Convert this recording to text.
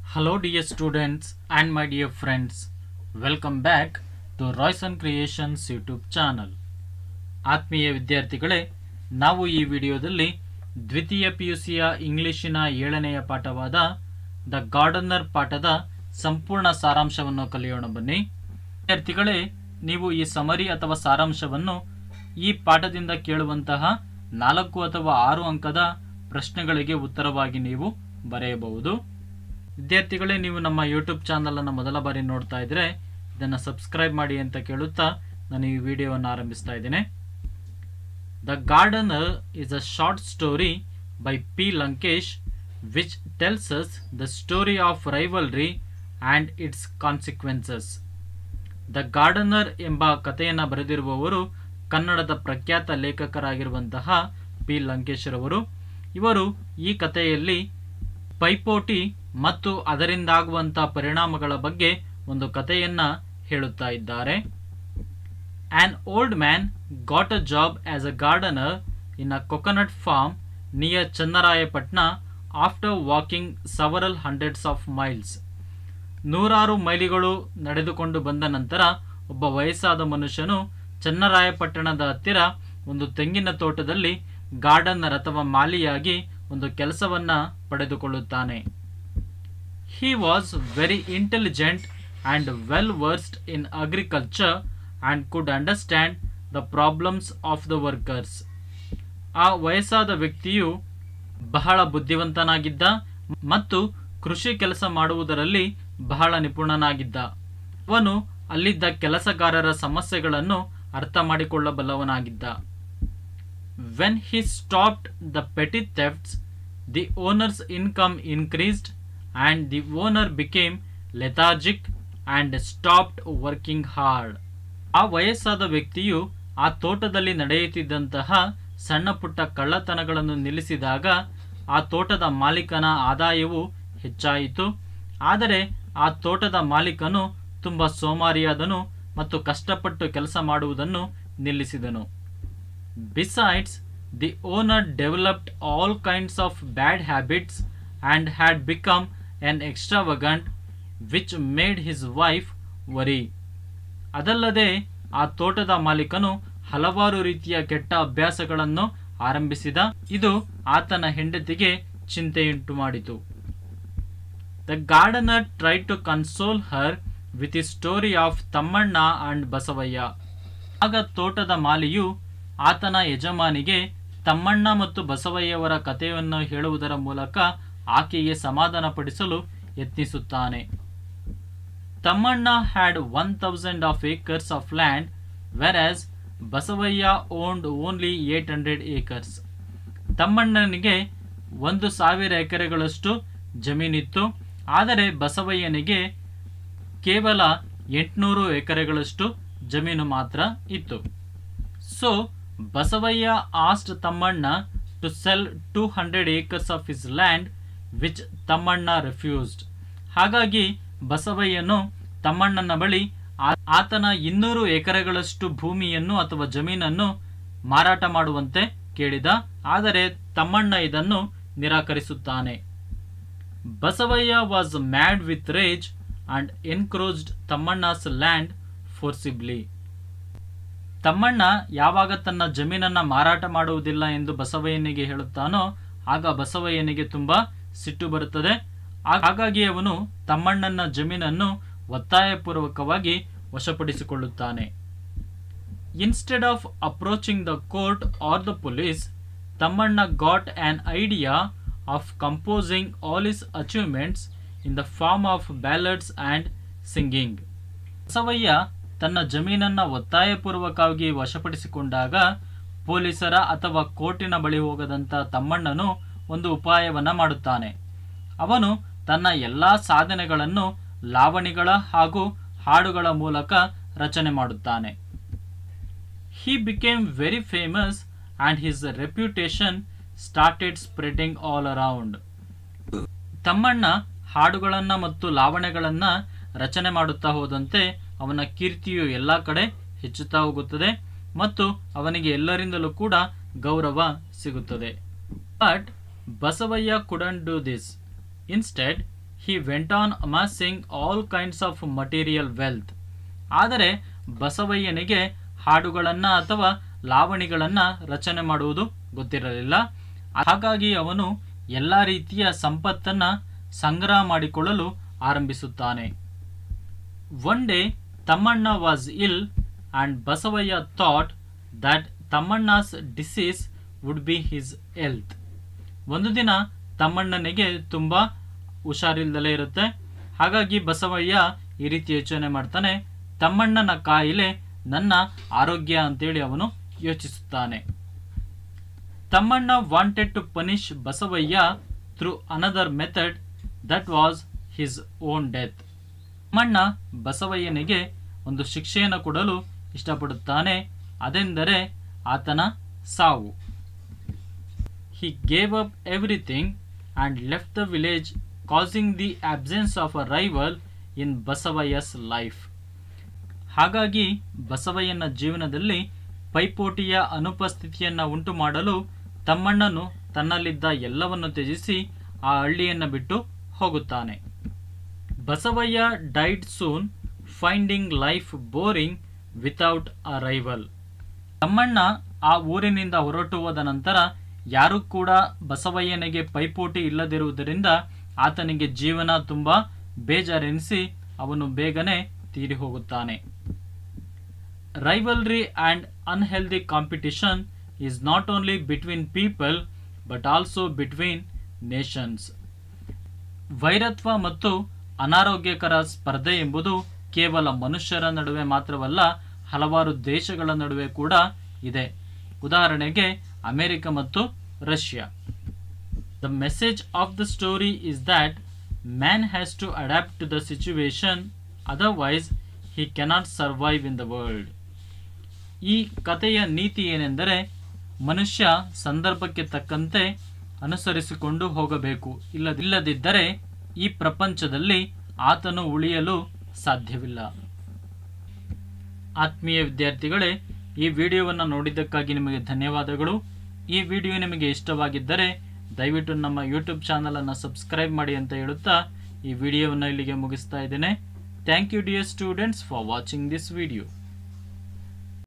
Hello, dear students and my dear friends. Welcome back to Royson Creations YouTube channel ಆತ್ಮೀಯ ವಿದ್ಯಾರ್ಥಿಗಳೇ ನಾವು ಈ ವಿಡಿಯೋದಲ್ಲಿ ದ್ವಿತೀಯ ಪಿಯುಸಿಯ ಇಂಗ್ಲಿಶಿನ ಏಳನೆಯ ಪಾಠವಾದ ದ ಗಾರ್ಡನರ್ ಪಾಠದ ಸಂಪೂರ್ಣ ಸಾರಾಂಶವನ್ನು ಕಲಿಯೋಣ ಬನ್ನಿ ವಿದ್ಯಾರ್ಥಿಗಳೇ ನೀವು ಈ ಸಮರಿ ಅಥವಾ ಸಾರಾಂಶವನ್ನು ಈ ಪಾಠದಿಂದ ಕೇಳುವಂತಹ ನಾಲ್ಕು ಅಥವಾ ಆರು ಅಂಕದ ಪ್ರಶ್ನೆಗಳಿಗೆ ಉತ್ತರವಾಗಿ ನೀವು ಬರೆಯಬಹುದು ವಿದ್ಯಾರ್ಥಿಗಳೇ ನೀವು ನಮ್ಮ ಯೂಟ್ಯೂಬ್ ಚಾನಲನ್ನು ಮೊದಲ ಬಾರಿ ನೋಡ್ತಾ ಇದ್ರೆ ಇದನ್ನು ಸಬ್ಸ್ಕ್ರೈಬ್ ಮಾಡಿ ಅಂತ ಕೇಳುತ್ತಾ ನಾನು ಈ ವಿಡಿಯೋವನ್ನು ಆರಂಭಿಸ್ತಾ ಇದ್ದೇನೆ the gardener is a short story by P Lankesh which tells us the story of rivalry and its consequences the gardener ಎಂಬ ಕಥೆಯನ್ನು ಬರೆದಿರುವವರು ಕನ್ನಡದ ಪ್ರಖ್ಯಾತ ಲೇಖಕರಾಗಿರುವಂತಹ ಪಿ ಲಂಕೇಶ್ರವರು ಇವರು ಈ ಕಥೆಯಲ್ಲಿ ಪೈಪೋಟಿ ಮತ್ತು ಅದರಿಂದಾಗುವಂತಹ ಪರಿಣಾಮಗಳ ಬಗ್ಗೆ ಒಂದು ಕಥೆಯನ್ನ ಹೇಳುತ್ತಾ ಇದ್ದಾರೆ an old man got a job as a gardener in a coconut farm near Channarayapatna after walking several hundreds of miles ನೂರಾರು ಮೈಲಿಗಳು ನಡೆದುಕೊಂಡು ಬಂದ ನಂತರ ಒಬ್ಬ ವಯಸ್ಸಾದ ಮನುಷ್ಯನು ಚನ್ನರಾಯಪಟ್ಟಣದ ಹತ್ತಿರ ಒಂದು ತೆಂಗಿನ ತೋಟದಲ್ಲಿ ಗಾರ್ಡನರ್ ಅಥವಾ ಮಾಲಿಯಾಗಿ ಒಂದು ಕೆಲಸವನ್ನ ಪಡೆದುಕೊಳ್ಳುತ್ತಾನೆ he was very intelligent and well versed in agriculture and could understand the problems of the workers ಆ ವಯಸ್ಸಾದ ವ್ಯಕ್ತಿಯು ಬಹಳ ಬುದ್ಧಿವಂತನಾಗಿದ್ದ ಮತ್ತು ಕೃಷಿ ಕೆಲಸ ಮಾಡುವುದರಲ್ಲಿ ಬಹಳ ನಿಪುಣನಾಗಿದ್ದ ಅವನು ಅಲ್ಲಿದ್ದ ಕೆಲಸಗಾರರ ಸಮಸ್ಯೆಗಳನ್ನು ಅರ್ಥ ಮಾಡಿಕೊಳ್ಳಬಲ್ಲವನಾಗಿದ್ದ when he stopped the petty thefts the owner's income increased and the owner became lethargic and stopped working hard ಆ ವಯಸ್ಸಾದ ವ್ಯಕ್ತಿಯು ಆ ತೋಟದಲ್ಲಿ ನಡೆಯುತ್ತಿದ್ದಂತಹ ಸಣ್ಣ ಪುಟ್ಟ ಕಳ್ಳತನಗಳನ್ನು ನಿಲ್ಲಿಸಿದಾಗ ಆ ತೋಟದ ಮಾಲೀಕನ ಆದಾಯವು ಹೆಚ್ಚಾಯಿತು ಆದರೆ ಆ ತೋಟದ ಮಾಲೀಕನು ತುಂಬ ಸೋಮಾರಿಯಾದನು ಮತ್ತು ಕಷ್ಟಪಟ್ಟು ಕೆಲಸ ಮಾಡುವುದನ್ನು ನಿಲ್ಲಿಸಿದನು besides the owner developed all kinds of bad habits and had become an extravagant which made his wife worry ಅದಲ್ಲದೆ ಆ ತೋಟದ ಮಾಲೀಕನು ಹಲವಾರು ರೀತಿಯ ಕೆಟ್ಟ ಅಭ್ಯಾಸಗಳನ್ನು ಆರಂಭಿಸಿದ ಇದು ಆತನ ಹೆಂಡತಿಗೆ ಚಿಂತೆಯುಂಟು ಮಾಡಿತು the gardener try to console her with a story of Tammanna and Basavayya ಆಗ ತೋಟದ ಮಾಲಿಯು ಆತನ ಯಜಮಾನಿಗೆ ತಮ್ಮಣ್ಣ ಮತ್ತು ಬಸವಯ್ಯವರ ಕಥೆಯನ್ನು ಹೇಳುವುದರ ಮೂಲಕ ಆಕೆಗೆ ಸಮಾಧಾನಪಡಿಸಲು ಯತ್ನಿಸುತ್ತಾನೆ Tammanna had one thousand of acres of land whereas Basavayya owned only eight hundred acres ತಮ್ಮಣ್ಣನಿಗೆ ಒಂದು ಸಾವಿರ ಎಕರೆಗಳಷ್ಟು ಜಮೀನಿತ್ತು ಆದರೆ ಬಸವಯ್ಯನಿಗೆ ಕೇವಲ ಎಂಟುನೂರು ಎಕರೆಗಳಷ್ಟು ಜಮೀನು ಮಾತ್ರ ಇತ್ತು so Basavayya asked Tammanna to sell two hundred acres of his land which Tammanna refused ಹಾಗಾಗಿ ಬಸವಯ್ಯನು ತಮ್ಮಣ್ಣನ ಬಳಿ ಆತನ ಇನ್ನೂರು ಎಕರೆಗಳಷ್ಟು ಭೂಮಿಯನ್ನು ಅಥವಾ ಜಮೀನನ್ನು ಮಾರಾಟ ಮಾಡುವಂತೆ ಕೇಳಿದ ಆದರೆ ತಮ್ಮಣ್ಣ ಇದನ್ನು ನಿರಾಕರಿಸುತ್ತಾನೆ Basavayya was mad with rage and encroached Tammanna's land forcibly Tammanna ಯಾವಾಗ ತನ್ನ ಜಮೀನನ್ನ ಮಾರಾಟ ಮಾಡುವುದಿಲ್ಲ ಎಂದು ಬಸವಯ್ಯನಿಗೆ ಹೇಳುತ್ತಾನೋ ಆಗ ಬಸವಯ್ಯನಿಗೆ ತುಂಬಾ ಸಿಟ್ಟು ಬರುತ್ತದೆ ಹಾಗಾಗಿ ಅವನು ತಮ್ಮಣ್ಣನ ಜಮೀನನ್ನು ಒತ್ತಾಯಪೂರ್ವಕವಾಗಿ ವಶಪಡಿಸಿಕೊಳ್ಳುತ್ತಾನೆ instead of approaching the court or the police Tammanna got an idea of composing all his achievements in the form of ballads and singing Basavayya ತನ್ನ ಜಮೀನನ್ನ ಒತ್ತಾಯಪೂರ್ವಕವಾಗಿ ವಶಪಡಿಸಿಕೊಂಡಾಗ ಪೊಲೀಸರ ಅಥವಾ ಕೋರ್ಟಿನ ಬಳಿ ಹೋಗದಂತ ತಮ್ಮಣ್ಣನು ಒಂದು ಉಪಾಯವನ್ನ ಮಾಡುತ್ತಾನೆ ಅವನು ತನ್ನ ಎಲ್ಲಾ ಸಾಧನೆಗಳನ್ನು ಲಾವಣಿಗಳ ಹಾಗೂ ಹಾಡುಗಳ ಮೂಲಕ ರಚನೆ ಮಾಡುತ್ತಾನೆ he became very famous and his reputation started spreading all around Tammanna ಹಾಡುಗಳನ್ನ ಮತ್ತು ಲಾವಣೆಗಳನ್ನ ರಚನೆ ಮಾಡುತ್ತಾ ಹೋದಂತೆ ಅವನ ಕೀರ್ತಿಯು ಎಲ್ಲ ಕಡೆ ಹೆಚ್ಚುತ್ತಾ ಹೋಗುತ್ತದೆ ಮತ್ತು ಅವನಿಗೆ ಎಲ್ಲರಿಂದಲೂ ಕೂಡ ಗೌರವ ಸಿಗುತ್ತದೆ but Basavayya couldn't do this instead he went on amassing all kinds of material wealth ಆದರೆ ಬಸವಯ್ಯನಿಗೆ ಹಾಡುಗಳನ್ನು ಅಥವಾ ಲಾವಣಿಗಳನ್ನು ರಚನೆ ಮಾಡುವುದು ಗೊತ್ತಿರಲಿಲ್ಲ ಹಾಗಾಗಿ ಅವನು ಎಲ್ಲ ರೀತಿಯ ಸಂಪತ್ತನ್ನು ಸಂಗ್ರಹ ಮಾಡಿಕೊಳ್ಳಲು ಆರಂಭಿಸುತ್ತಾನೆ one day Tammanna was ill and Basavayya thought that Tammanna's disease would be his health ಒಂದು ದಿನ ತಮ್ಮಣ್ಣನಿಗೆ ತುಂಬ ಹುಷಾರಿಲ್ದಲೇ ಇರುತ್ತೆ ಹಾಗಾಗಿ ಬಸವಯ್ಯ ಈ ರೀತಿ ಯೋಚನೆ ಮಾಡ್ತಾನೆ ತಮ್ಮಣ್ಣನ ಕಾಯಿಲೆ ನನ್ನ ಆರೋಗ್ಯ ಅಂತೇಳಿ ಅವನು ಯೋಚಿಸುತ್ತಾನೆ Tammanna wanted to punish Basavayya through another method that was his own death Tammanna ಬಸವಯ್ಯನಿಗೆ ಒಂದು ಶಿಕ್ಷೆಯನ್ನು ಕೊಡಲು ಇಷ್ಟಪಡುತ್ತಾನೆ ಅದೆಂದರೆ ಆತನ ಸಾವು he gave up everything and left the village causing the absence of a rival in Basavayya's life ಹಾಗಾಗಿ ಬಸವಯ್ಯನ ಜೀವನದಲ್ಲಿ ಪೈಪೋಟಿಯ ಅನುಪಸ್ಥಿತಿಯನ್ನು ಉಂಟು ಮಾಡಲು ತಮ್ಮಣ್ಣನು ತನ್ನಲ್ಲಿದ್ದ ಎಲ್ಲವನ್ನು ತ್ಯಜಿಸಿ ಆ ಹಳ್ಳಿಯನ್ನು ಬಿಟ್ಟು ಹೋಗುತ್ತಾನೆ Basavayya died soon finding life boring without a rival Tammanna ಆ ಊರಿನಿಂದ ಹೊರಟು ಹೋದ ನಂತರ ಯಾರೂ ಕೂಡ ಬಸವಯ್ಯನಿಗೆ ಪೈಪೋಟಿ ಇಲ್ಲದಿರುವುದರಿಂದ ಆತನಿಗೆ ಜೀವನ ತುಂಬ ಬೇಜಾರೆನಿಸಿ ಅವನು ಬೇಗನೆ ತೀರಿ ಹೋಗುತ್ತಾನೆ rivalry and unhealthy competition is not only between people but also between nations ವೈರತ್ವ ಮತ್ತು ಅನಾರೋಗ್ಯಕರ ಸ್ಪರ್ಧೆ ಎಂಬುದು ಕೇವಲ ಮನುಷ್ಯರ ನಡುವೆ ಮಾತ್ರವಲ್ಲ ಹಲವಾರು ದೇಶಗಳ ನಡುವೆ ಕೂಡ ಇದೆ ಉದಾಹರಣೆಗೆ ಅಮೆರಿಕ ಮತ್ತು Russia the message of the story is that man has to adapt to the situation otherwise he cannot survive in the world ಈ ಕಥೆಯ ನೀತಿ ಏನೆಂದರೆ ಮನುಷ್ಯ ಸಂದರ್ಭಕ್ಕೆ ತಕ್ಕಂತೆ ಅನುಸರಿಸಿಕೊಂಡು ಹೋಗಬೇಕು ಇಲ್ಲದಿಲ್ಲದಿದ್ದರೆ ಈ ಪ್ರಪಂಚದಲ್ಲಿ ಆತನು ಉಳಿಯಲು ಸಾಧ್ಯವಿಲ್ಲ ಆತ್ಮೀಯ ವಿದ್ಯಾರ್ಥಿಗಳೇ ಈ ವಿಡಿಯೋವನ್ನು ನೋಡಿದ್ದಕ್ಕಾಗಿ ನಿಮಗೆ ಧನ್ಯವಾದಗಳು ಈ ವಿಡಿಯೋ ನಿಮಗೆ ಇಷ್ಟವಾಗಿದ್ದರೆ ದಯವಿಟ್ಟು ನಮ್ಮ ಯೂಟ್ಯೂಬ್ ಚಾನಲನ್ನು ಸಬ್ಸ್ಕ್ರೈಬ್ ಮಾಡಿ ಅಂತ ಹೇಳುತ್ತಾ ಈ ವಿಡಿಯೋವನ್ನು ಇಲ್ಲಿಗೆ ಮುಗಿಸ್ತಾ ಇದ್ದೇನೆ thank you dear students for watching this video